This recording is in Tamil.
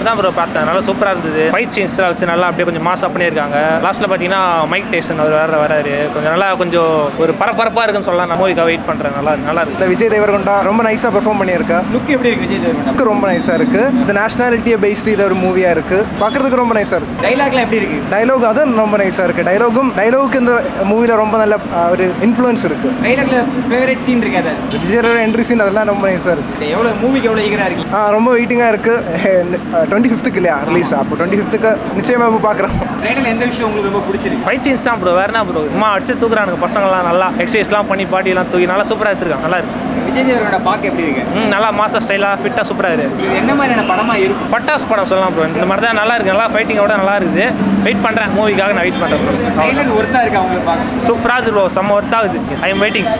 தான் ப்ரோ பார்த்தேன் நல்லா சூப்பராக இருந்தது ஃபைட் சீன்ஸ்லாம் வச்சு நல்லா அப்படியே கொஞ்சம் மாசாக பண்ணியிருக்காங்க லாஸ்ட்டில் பார்த்தீங்கன்னா மைக் டேசன் அவர் வேறு வராரு கொஞ்சம் நல்லா கொஞ்சம் ஒரு பரபரப்பாக இருக்குன்னு சொல்லலாம் நான் மூவிக்காக வெயிட் பண்ணுறேன் நல்லா நல்லா இருக்கு இந்த விஜய் தேவர்கொண்டா ரொம்ப நைஸாக பெர்ஃபார்ம் பண்ணியிருக்கா லுக் எப்படி இருக்கு விஜய் தேவர்கொண்டா லுக்கு ரொம்ப நைஸாக இருக்குது இந்த நேஷனாலிட்டியை பேஸ்டு இது ஒரு மூவியாக இருக்குது பார்க்குறதுக்கு ரொம்ப நைஸாக இருக்குது டைலாக்லாம் எப்படி இருக்கு டைலாக் அதுவும் ரொம்ப நைஸாக இருக்குது டைலாகும் டைலாகுக்கு இந்த மூவியில் ரொம்ப நல்ல அஹ், ஒரு இன்ஃப்ளூயன்ஸ் இருக்குது டைலாக்ல ஃபேவரட் சீன் இருக்கு அது விஜயோட என்ட்ரி சீன் அதெல்லாம் ரொம்ப நைஸாக இருக்குது எவ்வளோ மூவிக்கு எவ்வளோ ஈகரா இருக்கு ஆ ரொம்ப வெயிட்டிங்காக இருக்குது டுவெண்ட்டி ஃபிஃப்த்துக்கு இல்லையா ரிலீஸ் அப்போ டுவெண்ட்டி ஃபிஃப்த்துக்கு நிச்சயமாக இப்போ பார்க்குறோம் ட்ரெயினில் எந்த விஷயம் உங்களுக்கு ரொம்ப பிடிச்சிருக்கு ஃபைட் சீன்ஸ் தான் ப்ரோ வேறு என்ன ப்ரோ அம்மா அடிச்சு தூக்குறானுங்க பசங்களாம் நல்லா எக்ஸசைஸ்லாம் பண்ணி பாடியெல்லாம் தூக்கி நல்லா சூப்பராக எடுத்துருக்காங்க நல்லா இருக்கு விஜய் தேவர்கொண்டா பார்க்க எப்படி இருக்கு ம் நல்லா மாஸ்டர் ஸ்டைலாக ஃபிட்டாக சூப்பராக இருக்கு இது என்ன மாதிரியான படமா இருக்கும் பட்டாஸ் படம் சொல்லலாம் ப்ரோ இந்த மாதிரி தான் நல்லா இருக்கு நல்லா ஃபைட்டிங்கோட நல்லா இருக்குது வெயிட் பண்ணுறேன் மூவிக்காக நான் வெயிட் பண்ணுறேன் ப்ரோ ட்ரெயிலர் ஒர்த்தா இருக்கு அவங்களுக்கு பார்க்க சூப்பராக இருக்கு ப்ரோ செம்ம ஒர்த் ஆகுது ஐ எம் வெயிட்டிங்